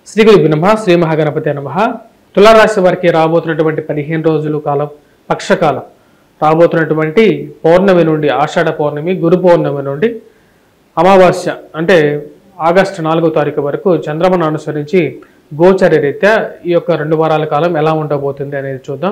శ్రీ గురు నమ శ్రీ మహాగణపతి నమ తులారాశి వారికి రాబోతున్నటువంటి పదిహేను రోజులు కాలం పక్షకాలం రాబోతున్నటువంటి పౌర్ణమి నుండి ఆషాఢ పౌర్ణమి గురు పౌర్ణమి నుండి అమావాస్య అంటే ఆగస్టు నాలుగో తారీఖు వరకు చంద్రమను అనుసరించి గోచర రీత్యా ఈ యొక్క రెండు వారాల కాలం ఎలా ఉండబోతుంది అనేది చూద్దాం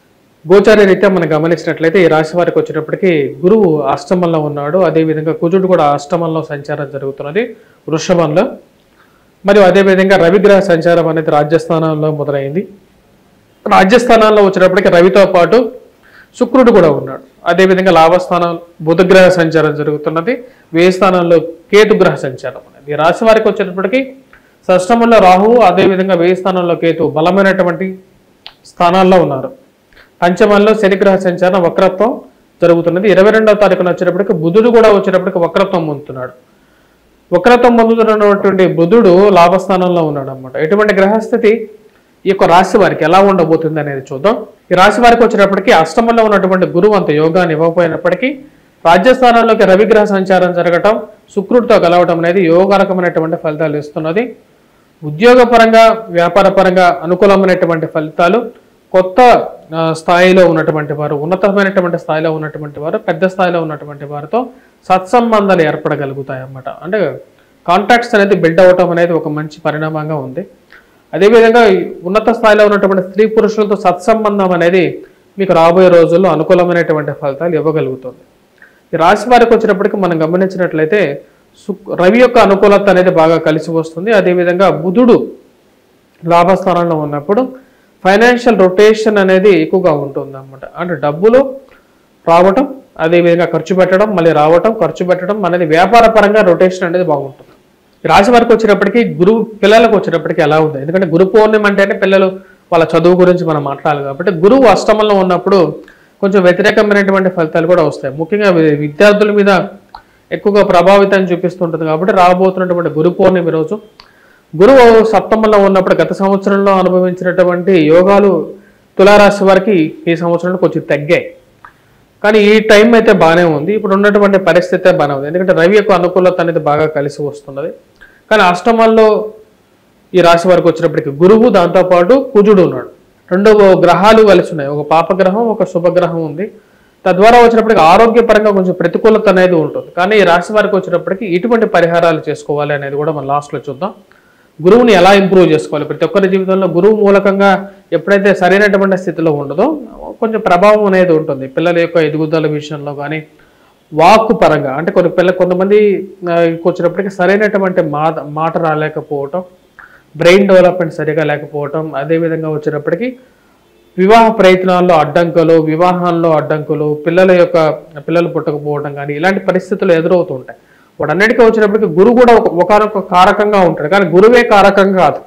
గోచార రీత్యా మనం గమనించినట్లయితే ఈ రాశి వారికి వచ్చేటప్పటికి గురువు అష్టమంలో ఉన్నాడు అదేవిధంగా కుజుడు కూడా అష్టమంలో సంచారం జరుగుతున్నది వృషభంలో మరియు అదేవిధంగా రవిగ్రహ సంచారం అనేది రాజ్యస్థానంలో మొదలైంది రాజ్యస్థానాల్లో వచ్చేటప్పటికి రవితో పాటు శుక్రుడు కూడా ఉన్నాడు అదేవిధంగా లాభస్థానం బుధగ్రహ సంచారం జరుగుతున్నది వ్యయ స్థానంలో కేతుగ్రహ సంచారం అనేది ఈ రాశి వారికి వచ్చేటప్పటికి షష్టమంలో రాహువు అదేవిధంగా వ్యయ స్థానంలో కేతు బలమైనటువంటి స్థానాల్లో ఉన్నారు పంచమంలో శనిగ్రహ సంచారం వక్రత్వం జరుగుతున్నది ఇరవై రెండవ తారీఖున వచ్చేటప్పటికి బుధుడు కూడా వచ్చేటప్పటికి వక్రత్వం పొందుతున్నాడు వక్రత్వం పొందుతున్నటువంటి బుధుడు లాభస్థానంలో ఉన్నాడు అనమాట ఎటువంటి గ్రహస్థితి ఈ యొక్క రాశి వారికి ఎలా ఉండబోతుంది అనేది చూద్దాం ఈ రాశి వారికి వచ్చేటప్పటికి అష్టమంలో ఉన్నటువంటి గురువు అంత యోగాన్ని ఇవ్వకపోయినప్పటికీ రాజ్యస్థానంలోకి రవిగ్రహ సంచారం జరగటం శుక్రుడితో కలవటం అనేది యోగరకమైనటువంటి ఫలితాలు ఇస్తున్నది ఉద్యోగపరంగా వ్యాపారపరంగా అనుకూలమైనటువంటి ఫలితాలు కొత్త ఆ, స్థాయిలో ఉన్నటువంటి వారు ఉన్నతమైనటువంటి స్థాయిలో ఉన్నటువంటి వారు పెద్ద స్థాయిలో ఉన్నటువంటి వారితో సత్సంబంధాలు ఏర్పడగలుగుతాయి అన్నమాట అంటే కాంటాక్ట్స్ అనేది బిల్డ్ అవ్వటం అనేది ఒక మంచి పరిణామంగా ఉంది అదేవిధంగా ఈ ఉన్నత స్థాయిలో ఉన్నటువంటి స్త్రీ పురుషులతో సత్సంబంధం అనేది మీకు రాబోయే రోజుల్లో అనుకూలమైనటువంటి ఫలితాలు ఇవ్వగలుగుతుంది ఈ రాశి వారికి వచ్చినప్పటికీ మనం గమనించినట్లయితే శుక్ రవి యొక్క అనుకూలత అనేది బాగా కలిసి వస్తుంది అదేవిధంగా బుధుడు లాభస్థానంలో ఉన్నప్పుడు ఫైనాన్షియల్ రొటేషన్ అనేది ఎక్కువగా ఉంటుంది అనమాట అంటే డబ్బులు రావటం అదేవిధంగా ఖర్చు పెట్టడం మళ్ళీ రావటం ఖర్చు పెట్టడం అనేది వ్యాపార పరంగా రొటేషన్ అనేది బాగుంటుంది ఈ రాశి వారికి వచ్చేటప్పటికి గురువు పిల్లలకు వచ్చేటప్పటికి ఎలా ఉంది ఎందుకంటే గురు పౌర్ణమి అంటేనే పిల్లలు వాళ్ళ చదువు గురించి మనం మాట్లాడాలి కాబట్టి గురువు అష్టమంలో ఉన్నప్పుడు కొంచెం వ్యతిరేకమైనటువంటి ఫలితాలు కూడా వస్తాయి ముఖ్యంగా వి- విద్యార్థుల మీద ఎక్కువగా ప్రభావితం చూపిస్తుంటుంది కాబట్టి రాబోతున్నటువంటి గురు పౌర్ణమి రోజు గురువు సప్తమంలో ఉన్నప్పుడు గత సంవత్సరంలో అనుభవించినటువంటి యోగాలు తులారాశి వారికి ఈ సంవత్సరంలో కొంచెం తగ్గాయి కానీ ఈ టైం అయితే బాగానే ఉంది ఇప్పుడు ఉన్నటువంటి పరిస్థితి అయితే బాగానే ఉంది ఎందుకంటే రవి యొక్క అనుకూలత అనేది బాగా కలిసి వస్తున్నది కానీ అష్టమంలో ఈ రాశి వారికి వచ్చినప్పటికీ గురువు దాంతోపాటు కుజుడు ఉన్నాడు రెండు గ్రహాలు కలిసి ఉన్నాయి ఒక పాపగ్రహం ఒక శుభగ్రహం ఉంది తద్వారా వచ్చినప్పటికి ఆరోగ్యపరంగా కొంచెం ప్రతికూలత అనేది ఉంటుంది కానీ ఈ రాశి వారికి వచ్చినప్పటికీ ఇటువంటి పరిహారాలు చేసుకోవాలి అనేది కూడా మనం లాస్ట్లో చూద్దాం గురువుని ఎలా ఇంప్రూవ్ చేసుకోవాలి ప్రతి ఒక్కరి జీవితంలో గురువు మూలకంగా ఎప్పుడైతే సరైనటువంటి స్థితిలో ఉండదో కొంచెం ప్రభావం అనేది ఉంటుంది పిల్లల యొక్క ఎదుగుదల విషయంలో కానీ వాక్కు పరంగా అంటే కొన్ని పిల్ల కొంతమంది ఆ, వచ్చినప్పటికీ సరైనటువంటి మాట మాట రాలేకపోవటం బ్రెయిన్ డెవలప్మెంట్ సరిగా లేకపోవటం అదేవిధంగా వచ్చినప్పటికీ వివాహ ప్రయత్నాల్లో అడ్డంకులు వివాహాల్లో అడ్డంకులు పిల్లల యొక్క పిల్లలు పుట్టకపోవడం కానీ ఇలాంటి పరిస్థితులు ఎదురవుతుంటాయి వాటన్నిటికీ వచ్చినప్పటికీ గురువు కూడా ఒక ఒకనొక కారకంగా ఉంటాడు కానీ గురువే కారకం కాదు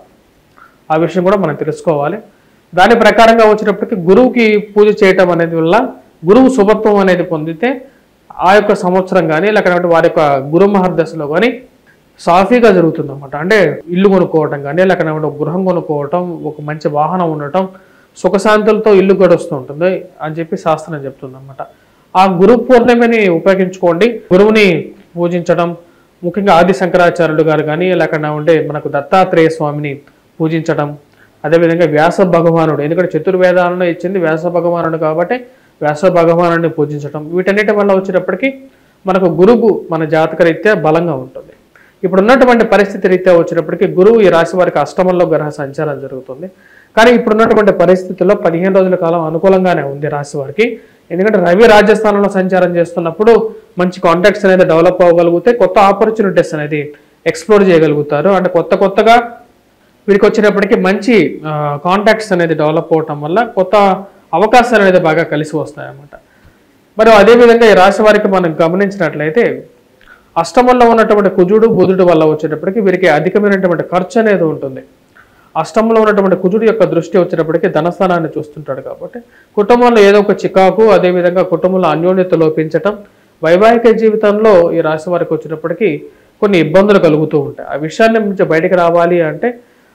ఆ విషయం కూడా మనం తెలుసుకోవాలి దాని ప్రకారంగా వచ్చినప్పటికీ గురువుకి పూజ చేయటం అనేది వల్ల గురువు శుభత్వం అనేది పొందితే ఆ యొక్క సంవత్సరం కానీ లేకపోతే వారి యొక్క గురు మహర్దశలో కానీ సాఫీగా జరుగుతుంది అనమాట అంటే ఇల్లు కొనుక్కోవటం కానీ లేకపోతే ఒక గృహం కొనుక్కోవటం ఒక మంచి వాహనం ఉండటం సుఖశాంతులతో ఇల్లు గడుస్తూ ఉంటుంది అని చెప్పి శాస్త్రం చెప్తుంది అనమాట ఆ గురు పూర్ణిమని ఉపయోగించుకోండి గురువుని పూజించడం ముఖ్యంగా ఆది శంకరాచార్యులు గారు కానీ లేకుండా ఉంటే మనకు దత్తాత్రేయ స్వామిని పూజించడం అదేవిధంగా వ్యాస భగవానుడు ఎందుకంటే చతుర్వేదాలను ఇచ్చింది వ్యాస భగవానుడు కాబట్టి వ్యాస భగవానుడిని పూజించడం వీటన్నిటి వల్ల వచ్చేటప్పటికి మనకు గురువు మన జాతక రీత్యా బలంగా ఉంటుంది ఇప్పుడు ఉన్నటువంటి పరిస్థితి రీత్యా వచ్చినప్పటికీ గురువు ఈ రాశి వారికి అష్టమంలో గ్రహ సంచారం జరుగుతుంది కానీ ఇప్పుడు ఉన్నటువంటి పరిస్థితుల్లో పదిహేను రోజుల కాలం అనుకూలంగానే ఉంది రాశి వారికి ఎందుకంటే రవి రాజస్థానంలో సంచారం చేస్తున్నప్పుడు మంచి కాంటాక్ట్స్ అనేది డెవలప్ అవ్వగలిగితే కొత్త ఆపర్చునిటీస్ అనేది ఎక్స్ప్లోర్ చేయగలుగుతారు అంటే కొత్త కొత్తగా వీరికి వచ్చినప్పటికీ మంచి కాంటాక్ట్స్ అనేది డెవలప్ అవటం వల్ల కొత్త అవకాశాలు అనేది బాగా కలిసి వస్తాయి అన్నమాట మరి అదేవిధంగా ఈ రాశి వారికి మనం గమనించినట్లయితే అష్టమంలో ఉన్నటువంటి కుజుడు బుధుడు వల్ల వచ్చేటప్పటికి వీరికి అధికమైనటువంటి ఖర్చు అనేది ఉంటుంది అష్టంలో ఉన్నటువంటి కుజుడు యొక్క దృష్టి వచ్చేటప్పటికి ధనస్థానాన్ని చూస్తుంటాడు కాబట్టి కుటుంబంలో ఏదో ఒక చికాకు అదేవిధంగా కుటుంబంలో అన్యోన్యత లోపించటం వైవాహిక జీవితంలో ఈ రాశి వారికి వచ్చేటప్పటికి కొన్ని ఇబ్బందులు కలుగుతూ ఉంటాయి ఆ విషయాన్ని నుంచి బయటికి రావాలి అంటే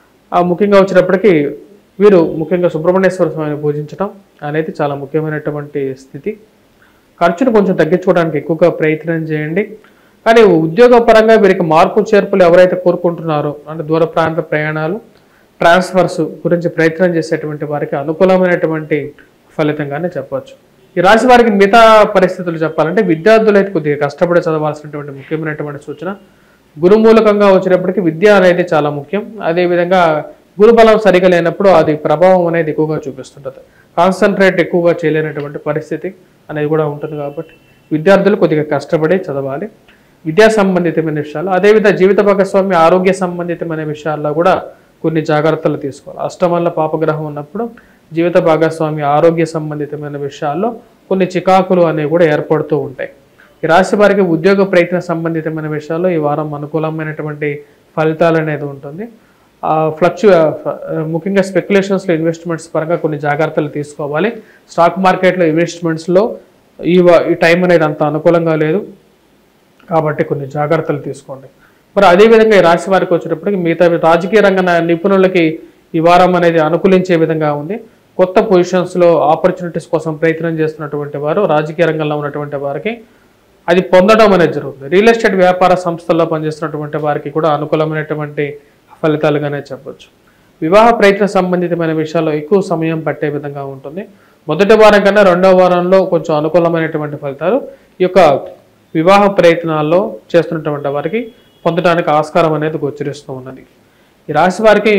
ఆ ముఖ్యంగా వచ్చినప్పటికీ వీరు ముఖ్యంగా సుబ్రహ్మణ్యేశ్వర స్వామిని పూజించడం అనేది చాలా ముఖ్యమైనటువంటి స్థితి ఖర్చును కొంచెం తగ్గించుకోవడానికి ఎక్కువగా ప్రయత్నం చేయండి కానీ ఉద్యోగ పరంగా వీరికి మార్పు చేర్పులు ఎవరైతే కోరుకుంటున్నారో అంటే దూర ప్రాంత ప్రయాణాలు ట్రాన్స్ఫర్స్ గురించి ప్రయత్నం చేసేటువంటి వారికి అనుకూలమైనటువంటి ఫలితంగానే చెప్పవచ్చు ఈ రాశి వారికి మిగతా పరిస్థితులు చెప్పాలంటే విద్యార్థులు అయితే కొద్దిగా కష్టపడి చదవాల్సినటువంటి ముఖ్యమైనటువంటి సూచన గురుమూలకంగా వచ్చినప్పటికీ విద్య అనేది చాలా ముఖ్యం అదేవిధంగా గురుబలం సరిగా లేనప్పుడు అది ప్రభావం అనేది ఎక్కువగా చూపిస్తుంటుంది కాన్సన్ట్రేట్ ఎక్కువగా చేయలేనటువంటి పరిస్థితి అనేది కూడా ఉంటుంది కాబట్టి విద్యార్థులు కొద్దిగా కష్టపడి చదవాలి విద్యా సంబంధితమైన విషయాలు అదేవిధంగా జీవిత భాగస్వామి ఆరోగ్య సంబంధితమైన విషయాల్లో కూడా కొన్ని జాగ్రత్తలు తీసుకోవాలి అష్టమంలో పాపగ్రహం ఉన్నప్పుడు జీవిత భాగస్వామి ఆరోగ్య సంబంధితమైన విషయాల్లో కొన్ని చికాకులు అనేవి కూడా ఏర్పడుతూ ఉంటాయి ఈ రాశి వారికి ఉద్యోగ ప్రయత్న సంబంధితమైన విషయాల్లో ఈ వారం అనుకూలమైనటువంటి ఫలితాలు అనేది ఉంటుంది ఫ్లక్చు ముఖ్యంగా స్పెక్యులేషన్స్లో ఇన్వెస్ట్మెంట్స్ పరంగా కొన్ని జాగ్రత్తలు తీసుకోవాలి స్టాక్ మార్కెట్లో ఇన్వెస్ట్మెంట్స్లో ఈ వ- ఈ టైం అనేది అంత అనుకూలంగా లేదు కాబట్టి కొన్ని జాగ్రత్తలు తీసుకోండి మరి అదేవిధంగా ఈ రాశి వారికి వచ్చేటప్పటికి మిగతా రాజకీయ రంగ న- నిపుణులకి ఈ వారం అనేది అనుకూలించే విధంగా ఉంది కొత్త పొజిషన్స్లో ఆపర్చునిటీస్ కోసం ప్రయత్నం చేస్తున్నటువంటి వారు రాజకీయ రంగంలో ఉన్నటువంటి వారికి అది పొందడం అనేది జరుగుతుంది రియల్ ఎస్టేట్ వ్యాపార సంస్థల్లో పనిచేస్తున్నటువంటి వారికి కూడా అనుకూలమైనటువంటి ఫలితాలుగానే చెప్పొచ్చు వివాహ ప్రయత్న సంబంధితమైన విషయాల్లో ఎక్కువ సమయం పట్టే విధంగా ఉంటుంది మొదటి వారం కన్నా రెండవ వారంలో కొంచెం అనుకూలమైనటువంటి ఫలితాలు ఈ యొక్క వివాహ ప్రయత్నాల్లో చేస్తున్నటువంటి వారికి పొందడానికి ఆస్కారం అనేది గోచరిస్తూ ఉన్నది ఈ రాశి వారికి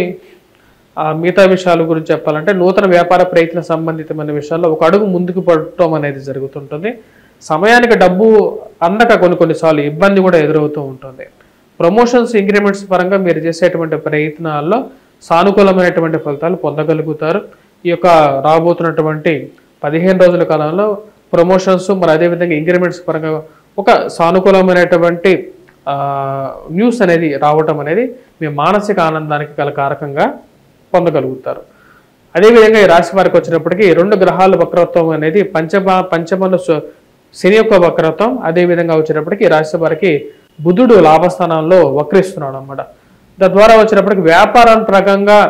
ఆ మిగతా విషయాల గురించి చెప్పాలంటే నూతన వ్యాపార ప్రయత్న సంబంధితమైన విషయాల్లో ఒక అడుగు ముందుకు పడటం అనేది జరుగుతుంటుంది సమయానికి డబ్బు అందక కొన్ని కొన్నిసార్లు ఇబ్బంది కూడా ఎదురవుతూ ఉంటుంది ప్రమోషన్స్ ఇంక్రిమెంట్స్ పరంగా మీరు చేసేటువంటి ప్రయత్నాల్లో సానుకూలమైనటువంటి ఫలితాలు పొందగలుగుతారు ఈ యొక్క రాబోతున్నటువంటి పదిహేను రోజుల కాలంలో ప్రమోషన్స్ మరి అదేవిధంగా ఇంక్రిమెంట్స్ పరంగా ఒక సానుకూలమైనటువంటి ఆ, న్యూస్ అనేది రావటం అనేది మీ మానసిక ఆనందానికి గల కారకంగా పొందగలుగుతారు అదేవిధంగా ఈ రాశి వారికి వచ్చినప్పటికీ రెండు గ్రహాల వక్రత్వం అనేది పంచమ పంచమను సు- శని యొక్క వక్రత్వం అదేవిధంగా వచ్చినప్పటికీ ఈ రాశి వారికి బుధుడు లాభస్థానంలో వక్రిస్తున్నాడు అన్నమాట తద్వారా వచ్చినప్పటికి వ్యాపారం ప్రకంగా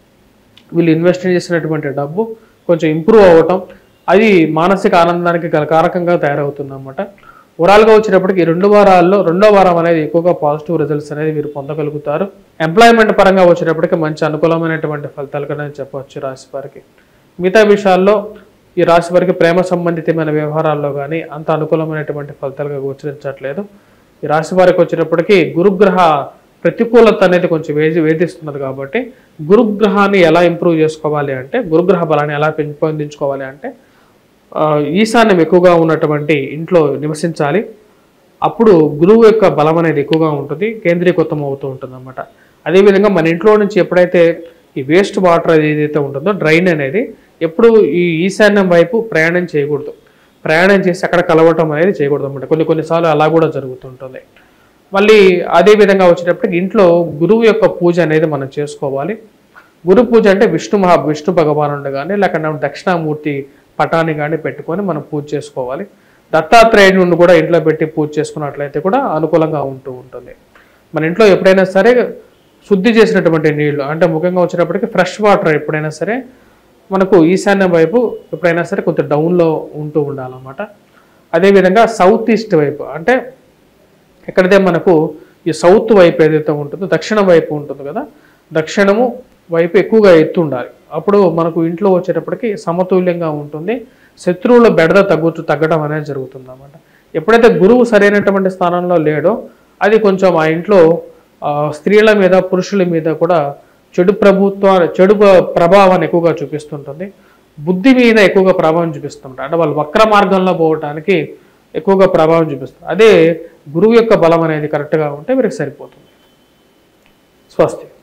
వీళ్ళు ఇన్వెస్ట్ చేసినటువంటి డబ్బు కొంచెం ఇంప్రూవ్ అవ్వటం అది మానసిక ఆనందానికి గల కారకంగా తయారవుతుంది అనమాట ఓవరాల్గా వచ్చినప్పటికి ఈ రెండు వారాల్లో రెండో వారం అనేది ఎక్కువగా పాజిటివ్ రిజల్ట్స్ అనేది మీరు పొందగలుగుతారు ఎంప్లాయ్మెంట్ పరంగా వచ్చేటప్పటికి మంచి అనుకూలమైనటువంటి ఫలితాలు కూడా చెప్పవచ్చు ఈ రాశి వారికి మిగతా విషయాల్లో ఈ రాశి వారికి ప్రేమ సంబంధితమైన వ్యవహారాల్లో కానీ అంత అనుకూలమైనటువంటి ఫలితాలుగా గోచరించట్లేదు ఈ రాశి వారికి వచ్చేటప్పటికి గురుగ్రహ ప్రతికూలత అనేది కొంచెం వేది వేధిస్తున్నది కాబట్టి గురుగ్రహాన్ని ఎలా ఇంప్రూవ్ చేసుకోవాలి అంటే గురుగ్రహ బలాన్ని ఎలా పెంపొందించుకోవాలి అంటే ఆ, ఈశాన్యం ఎక్కువగా ఉన్నటువంటి ఇంట్లో నివసించాలి అప్పుడు గురువు యొక్క బలం అనేది ఎక్కువగా ఉంటుంది కేంద్రీకృతం అవుతూ ఉంటుంది అనమాట అదేవిధంగా మన ఇంట్లో నుంచి ఎప్పుడైతే ఈ వేస్ట్ వాటర్ అది ఏదైతే ఉంటుందో డ్రైన్ అనేది ఎప్పుడు ఈ ఈశాన్యం వైపు ప్రయాణం చేయకూడదు ప్రయాణం చేసి అక్కడ కలవటం అనేది చేయకూడదు అనమాట కొన్ని కొన్నిసార్లు అలా కూడా జరుగుతుంటుంది మళ్ళీ అదే విధంగా వచ్చేటప్పటికి ఇంట్లో గురువు యొక్క పూజ అనేది మనం చేసుకోవాలి గురు పూజ అంటే విష్ణు మహా విష్ణు భగవానుడు కానీ లేకపోతే దక్షిణామూర్తి పటాన్ని కానీ పెట్టుకొని మనం పూజ చేసుకోవాలి దత్తాత్రేయుడిని కూడా ఇంట్లో పెట్టి పూజ చేసుకున్నట్లయితే కూడా అనుకూలంగా ఉంటూ ఉంటుంది మన ఇంట్లో ఎప్పుడైనా సరే శుద్ధి చేసినటువంటి నీళ్లు అంటే ముఖ్యంగా వచ్చినప్పటికీ ఫ్రెష్ వాటర్ ఎప్పుడైనా సరే మనకు ఈశాన్యం వైపు ఎప్పుడైనా సరే కొంచెం డౌన్లో ఉంటూ ఉండాలన్నమాట అదేవిధంగా సౌత్ ఈస్ట్ వైపు అంటే ఎక్కడైతే మనకు ఈ సౌత్ వైపు ఏదైతే ఉంటుందో దక్షిణం వైపు ఉంటుంది కదా దక్షిణము వైపు ఎక్కువగా ఎత్తు ఉండాలి అప్పుడు మనకు ఇంట్లో వచ్చేటప్పటికి సమతుల్యంగా ఉంటుంది శత్రువుల బెడద తగ్గుతూ తగ్గడం అనేది జరుగుతుంది అన్నమాట ఎప్పుడైతే గురువు సరైనటువంటి స్థానంలో లేడో అది కొంచెం ఆ ఇంట్లో ఆ, స్త్రీల మీద పురుషుల మీద కూడా చెడు ప్రభుత్వ చెడు ప్ర- ప్రభావాన్ని ఎక్కువగా చూపిస్తుంటుంది బుద్ధి మీద ఎక్కువగా ప్రభావం చూపిస్తుంటారు అంటే వాళ్ళు వక్ర మార్గంలో పోవటానికి ఎక్కువగా ప్రభావం చూపిస్తారు అదే గురువు యొక్క బలం అనేది కరెక్ట్గా ఉంటే వీరికి సరిపోతుంది స్వస్తి